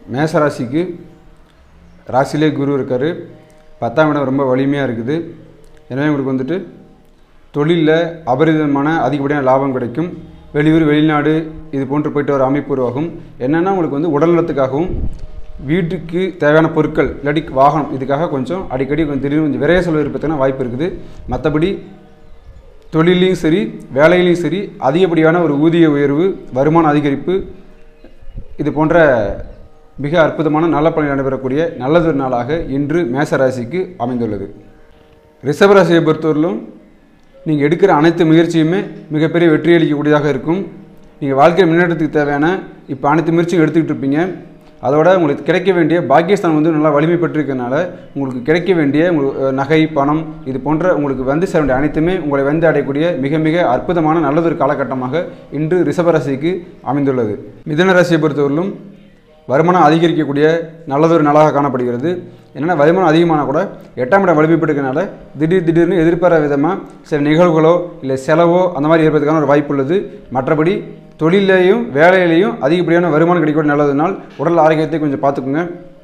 மேச ராசிக்கு ராசியிலே குரு இருக்கார் பத்தாம் இடம் ரொம்ப வலிமையாக இருக்குது எனவே உங்களுக்கு வந்துட்டு தொழிலில் அபரிதமான அதிகப்படியான லாபம் கிடைக்கும் வெளியூர் வெளிநாடு இது போன்று போயிட்டு வர அமைப்பு உருவாகும் என்னென்னா உங்களுக்கு வந்து உடல்நலத்துக்காகவும் வீட்டுக்கு தேவையான பொருட்கள் இல்லாட்டி வாகனம் இதுக்காக கொஞ்சம் அடிக்கடி கொஞ்சம் திடீர்னு கொஞ்சம் விரைய செலவு இருப்பதுக்கான வாய்ப்பு இருக்குது மற்றபடி தொழிலையும் சரி வேலையிலையும் சரி அதிகப்படியான ஒரு ஊதிய உயர்வு வருமான அதிகரிப்பு இது போன்ற மிக அற்புதமான நல்ல பலன் நடைபெறக்கூடிய நல்லதொரு நாளாக இன்று மேச ராசிக்கு அமைந்துள்ளது ரிஷப ராசியை பொறுத்தவரையிலும் நீங்கள் எடுக்கிற அனைத்து முயற்சியுமே மிகப்பெரிய வெற்றி அளிக்கக்கூடியதாக இருக்கும் நீங்கள் வாழ்க்கை முன்னேற்றத்துக்கு தேவையான இப்போ அனைத்து முயற்சியும் எடுத்துக்கிட்டு இருப்பீங்க அதோட உங்களுக்கு கிடைக்க வேண்டிய பாக்கியஸ்தானம் வந்து நல்லா வலிமை பெற்றிருக்கனால உங்களுக்கு கிடைக்க வேண்டிய உங்களுக்கு அஹ், நகை பணம் இது போன்ற உங்களுக்கு வந்து சேர வேண்டிய அனைத்துமே உங்களை வந்து அடையக்கூடிய மிக மிக அற்புதமான நல்லதொரு காலகட்டமாக இன்று ரிஷபராசிக்கு அமைந்துள்ளது மிதுன ராசியை பொறுத்தவரையிலும் வருமானம் அதிகரிக்கக்கூடிய நல்லதொரு நாளாக காணப்படுகிறது என்னென்னா வருமானம் அதிகமான கூட எட்டாம் இடம் வலிமைப்பட்டிருக்கனால திடீர் திடீர்னு எதிர்பாராத விதமாக சில நிகழ்வுகளோ இல்லை செலவோ அந்த மாதிரி ஏற்படுறதுக்கான ஒரு வாய்ப்பு உள்ளது மற்றபடி தொழிலையும் வேலையிலையும் அதிகப்படியான வருமானம் கிடைக்கக்கூடிய நல்லது நாள் உடல் ஆரோக்கியத்தை கொஞ்சம் பார்த்துக்குங்க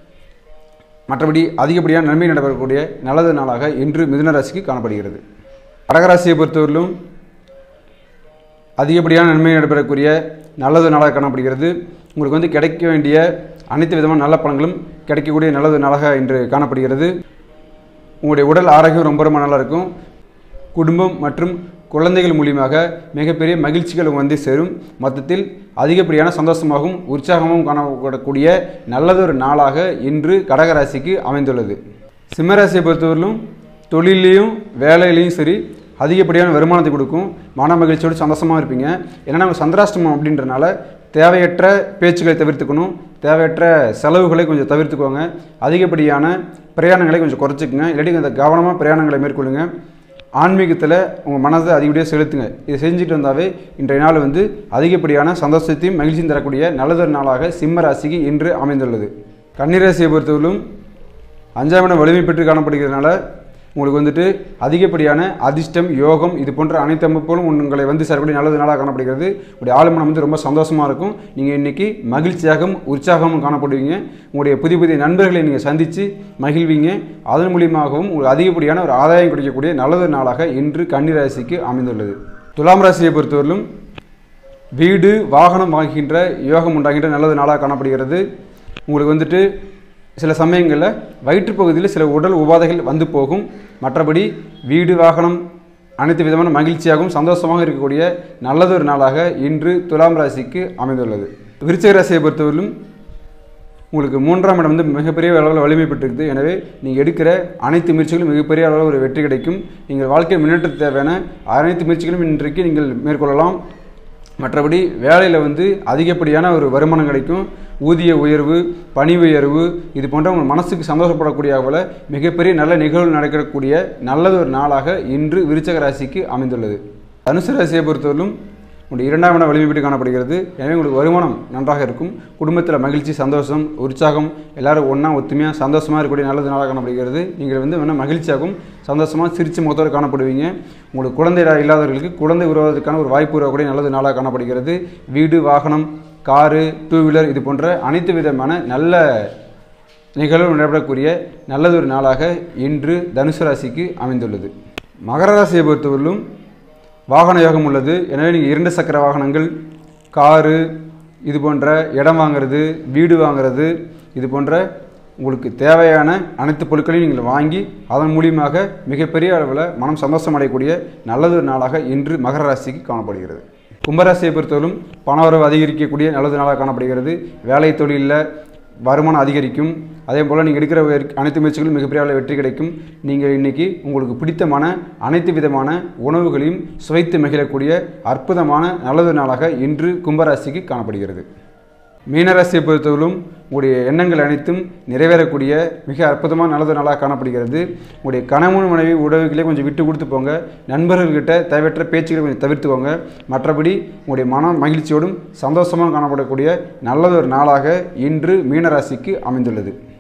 மற்றபடி அதிகப்படியான நன்மை நடைபெறக்கூடிய நல்லது நாளாக இன்று மிதுன ராசிக்கு காணப்படுகிறது கடகராசியை பொறுத்தவரையிலும் அதிகப்படியான நன்மை நடைபெறக்கூடிய நல்லது நாளாக காணப்படுகிறது உங்களுக்கு வந்து கிடைக்க வேண்டிய அனைத்து விதமான நல்ல பலன்களும் கிடைக்கக்கூடிய நல்லது நாளாக இன்று காணப்படுகிறது உங்களுடைய உடல் ஆரோக்கியம் ரொம்ப ரொம்ப நல்லா இருக்கும் குடும்பம் மற்றும் குழந்தைகள் மூலியமாக மிகப்பெரிய மகிழ்ச்சிகள் உங்க வந்து சேரும் மொத்தத்தில் அதிகப்படியான சந்தோஷமாகவும் உற்சாகமும் காணப்படக்கூடிய நல்லதொரு நாளாக இன்று கடகராசிக்கு அமைந்துள்ளது சிம்மராசியை பொறுத்தவரையிலும் தொழிலையும் வேலையிலையும் சரி அதிகப்படியான வருமானத்தை கொடுக்கும் மன மகிழ்ச்சியோடு சந்தோஷமாக இருப்பீங்க ஏன்னா நம்ம சந்திராஷ்டமம் அப்படின்றனால தேவையற்ற பேச்சுக்களை தவிர்த்துக்கணும் தேவையற்ற செலவுகளை கொஞ்சம் தவிர்த்துக்கோங்க அதிகப்படியான பிரயாணங்களை கொஞ்சம் குறைச்சிக்கங்க இல்லாட்டி இந்த கவனமாக பிரயாணங்களை மேற்கொள்ளுங்க ஆன்மீகத்தில் உங்கள் மனதை அதிகப்படியாக செலுத்துங்க இதை செஞ்சுட்டு வந்தாவே இன்றைய நாள் வந்து அதிகப்படியான சந்தோஷத்தையும் மகிழ்ச்சியும் தரக்கூடிய நல்லதொரு நாளாக சிம்ம ராசிக்கு இன்று அமைந்துள்ளது கன்னிராசியை பொறுத்தவரையிலும் அஞ்சாம் இடம் வலிமை பெற்று காணப்படுகிறதுனால உங்களுக்கு வந்துட்டு அதிகப்படியான அதிர்ஷ்டம் யோகம் இது போன்ற அனைத்து அமைப்புகளும் உங்களை வந்து சேரக்கூடிய நல்லது நாளாக காணப்படுகிறது உங்களுடைய ஆளுமனம் வந்து ரொம்ப சந்தோஷமாக இருக்கும் நீங்கள் இன்றைக்கி மகிழ்ச்சியாகவும் உற்சாகமும் காணப்படுவீங்க உங்களுடைய புதிய புதிய நண்பர்களை நீங்கள் சந்தித்து மகிழ்வீங்க அதன் மூலியமாகவும் உங்களுக்கு அதிகப்படியான ஒரு ஆதாயம் கிடைக்கக்கூடிய நல்லது நாளாக இன்று கன்னிராசிக்கு அமைந்துள்ளது துலாம் ராசியை பொறுத்தவரையிலும் வீடு வாகனம் வாங்குகின்ற யோகம் உண்டாகின்ற நல்லது நாளாக காணப்படுகிறது உங்களுக்கு வந்துட்டு சில சமயங்களில் வயிற்றுப்பகுதியில் சில உடல் உபாதைகள் வந்து போகும் மற்றபடி வீடு வாகனம் அனைத்து விதமான மகிழ்ச்சியாகவும் சந்தோஷமாக இருக்கக்கூடிய நல்லதொரு நாளாக இன்று துலாம் ராசிக்கு அமைந்துள்ளது விருச்சிக ராசியை பொறுத்தவரையிலும் உங்களுக்கு மூன்றாம் இடம் வந்து மிகப்பெரிய அளவில் வலிமை பெற்றிருக்குது எனவே நீங்கள் எடுக்கிற அனைத்து முயற்சிகளும் மிகப்பெரிய அளவில் ஒரு வெற்றி கிடைக்கும் நீங்கள் வாழ்க்கை முன்னேற்றத்துக்கு தேவையான அனைத்து முயற்சிகளும் இன்றைக்கு நீங்கள் மேற்கொள்ளலாம் மற்றபடி வேலையில் வந்து அதிகப்படியான ஒரு வருமானம் கிடைக்கும் ஊதிய உயர்வு பணி உயர்வு இது போன்ற உங்கள் மனசுக்கு சந்தோஷப்படக்கூடிய அளவில் மிகப்பெரிய நல்ல நிகழ்வு நடக்கக்கூடிய நல்லது ஒரு நாளாக இன்று விருச்சக ராசிக்கு அமைந்துள்ளது தனுசு ராசியை பொறுத்தவரையிலும் உங்களுடைய இரண்டாம் இடம் வலிமை பெற்று காணப்படுகிறது எனவே உங்களுக்கு வருமானம் நன்றாக இருக்கும் குடும்பத்தில் மகிழ்ச்சி சந்தோஷம் உற்சாகம் எல்லாரும் ஒன்றா ஒத்துமையாக சந்தோஷமாக இருக்கக்கூடிய நல்லது நாளாக காணப்படுகிறது நீங்கள் வந்து வேணால் மகிழ்ச்சியாகவும் சந்தோஷமாக சிரிச்சு முகத்தோடு காணப்படுவீங்க உங்களுக்கு குழந்தை இல்லாதவர்களுக்கு குழந்தை உருவாவதற்கான ஒரு வாய்ப்பு உருவாகக்கூடிய நல்லது நாளாக காணப்படுகிறது வீடு வாகனம் காரு டூ வீலர் இது போன்ற அனைத்து விதமான நல்ல நிகழ்வு நடைபெறக்கூடிய நல்லதொரு நாளாக இன்று தனுசு ராசிக்கு அமைந்துள்ளது மகர ராசியை பொறுத்தவரையிலும் வாகன யோகம் உள்ளது எனவே நீங்கள் இரண்டு சக்கர வாகனங்கள் காரு இது போன்ற இடம் வாங்குறது வீடு வாங்குறது இது போன்ற உங்களுக்கு தேவையான அனைத்து பொருட்களையும் நீங்கள் வாங்கி அதன் மூலியமாக மிகப்பெரிய அளவில் மனம் சந்தோஷம் அடையக்கூடிய நல்லதொரு நாளாக இன்று மகர ராசிக்கு காணப்படுகிறது கும்பராசியை பொறுத்தவரையிலும் பணவரவு அதிகரிக்கக்கூடிய நல்லது நாளாக காணப்படுகிறது வேலை தொழிலில் வருமானம் அதிகரிக்கும் அதே போல் நீங்கள் எடுக்கிற வேறு- அனைத்து முயற்சிகளும் மிகப்பெரிய அளவில் வெற்றி கிடைக்கும் நீங்கள் இன்றைக்கி உங்களுக்கு பிடித்தமான அனைத்து விதமான உணவுகளையும் சுவைத்து மகிழக்கூடிய அற்புதமான நல்லது நாளாக இன்று கும்பராசிக்கு காணப்படுகிறது மீனராசியை பொறுத்தவரையிலும் உங்களுடைய எண்ணங்கள் அனைத்தும் நிறைவேறக்கூடிய மிக அற்புதமான நல்லது நாளாக காணப்படுகிறது உங்களுடைய கணவன் மனைவி உறவுகளே கொஞ்சம் விட்டு கொடுத்து போங்க நண்பர்கள்கிட்ட தேவையற்ற பேச்சுகளை கொஞ்சம் தவிர்த்துக்கோங்க மற்றபடி உங்களுடைய மன மகிழ்ச்சியோடும் சந்தோஷமாக காணப்படக்கூடிய நல்லதொரு நாளாக இன்று மீனராசிக்கு அமைந்துள்ளது